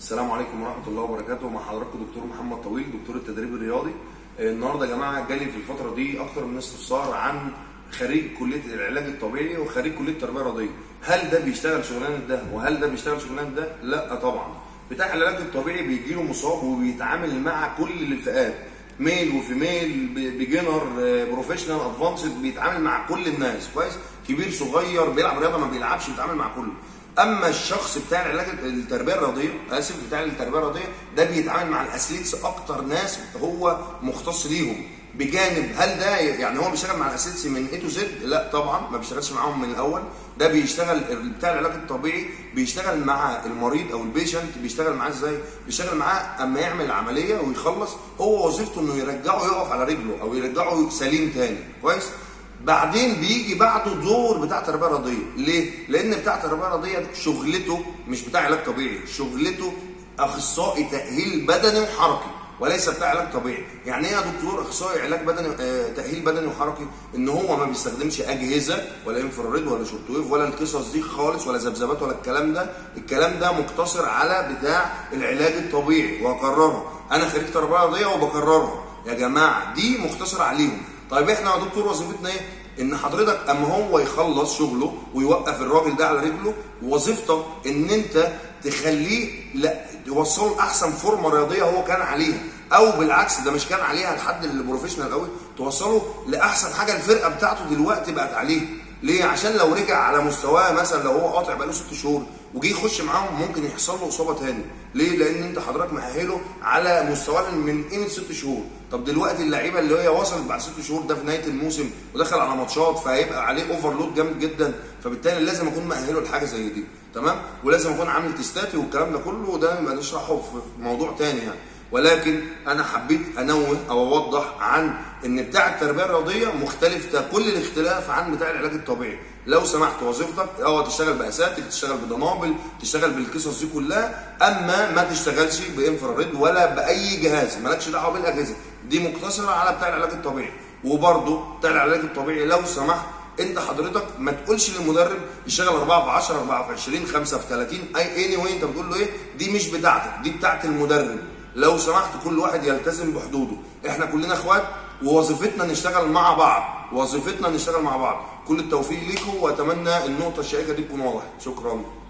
السلام عليكم ورحمه الله وبركاته مع حضراتكم دكتور محمد طويل دكتور التدريب الرياضي آه، النهارده يا جماعه جالي في الفتره دي اكتر من استفسار عن خريج كليه العلاج الطبيعي وخريج كليه التربيه الرياضيه هل ده بيشتغل شغلانه ده وهل ده بيشتغل شغلانه ده لا طبعا بتاع العلاج الطبيعي بيجي له مصاب وبيتعامل مع كل الفئات ميل وفيميل بيجنر بروفيشنال ادفانسد بيتعامل مع كل الناس كويس كبير صغير بيلعب رياضه ما بيلعبش بيتعامل مع كله اما الشخص بتاع العلاج التربيه الرياضيه اسف بتاع التربيه الرياضيه ده بيتعامل مع الاثليتس اكتر ناس هو مختص ليهم بجانب هل ده يعني هو بيشتغل مع الاثليتس من اي تو زد لا طبعا ما بيشتغلش معاهم من الاول ده بيشتغل بتاع العلاج الطبيعي بيشتغل مع المريض او البيشنت بيشتغل معاه ازاي بيشتغل معاه اما يعمل عمليه ويخلص هو وظيفته انه يرجعه يقف على رجله او يرجعه سليم تاني كويس بعدين بيجي بعده دور بتاع تربيه رياضيه ليه لان بتاع تربيه رياضيه شغلته مش بتاع علاج طبيعي شغلته اخصائي تاهيل بدني وحركي وليس بتاع علاج طبيعي يعني ايه يا دكتور اخصائي علاج بدني آه تاهيل بدني وحركي ان هو ما بيستخدمش اجهزه ولا انفراريد ولا شورت ويف ولا القصص دي خالص ولا ذبذبات ولا الكلام ده الكلام ده مقتصر على بتاع العلاج الطبيعي واكررها انا خريج تربيه رياضيه وبكررها يا جماعه دي مختصر عليهم طيب احنا يا دكتور وظيفتنا ايه ان حضرتك اما هو يخلص شغله ويوقف الراجل ده على رجله وظيفتك ان انت تخليه لا توصله لاحسن فورمه رياضيه هو كان عليها او بالعكس ده مش كان عليها لحد البروفيشنال قوي توصله لاحسن حاجه الفرقه بتاعته دلوقتي بقت عليه ليه عشان لو رجع على مستواه مثلا لو هو قاطع بقاله ست شهور وجي يخش معاهم ممكن يحصل له اصابه تاني ليه لان انت حضرتك مؤهله على مستواه من قيمه ست شهور طب دلوقتي اللعيبه اللي هي وصلت بعد ست شهور ده في نهايه الموسم ودخل على ماتشات فهيبقى عليه اوفرلود جامد جدا فبالتالي لازم اكون مؤهله لحاجه زي دي تمام ولازم اكون عامل تستاتي والكلام ده كله وده نبقى نشرحه في موضوع تاني يعني ولكن انا حبيت انوه او اوضح عن ان بتاع التربيه الرياضيه مختلف كل الاختلاف عن بتاع العلاج الطبيعي لو سمحت وظيفتك اه تشتغل باساتك تشتغل بدنابل تشتغل بالقصص دي كلها اما ما تشتغلش بانفراريد ولا باي جهاز مالكش دعوه بالاجهزه دي مقتصره على بتاع العلاج الطبيعي وبرده بتاع العلاج الطبيعي لو سمحت انت حضرتك ما تقولش للمدرب يشتغل 4 في 10 4 في 20 5 في 30 اي اني واي انت بتقول له ايه دي مش بتاعتك دي بتاعت المدرب لو سمحت كل واحد يلتزم بحدوده احنا كلنا اخوات ووظيفتنا نشتغل مع بعض وظيفتنا نشتغل مع بعض كل التوفيق ليكم واتمنى النقطه الشائكه دي تكون واضحه شكرا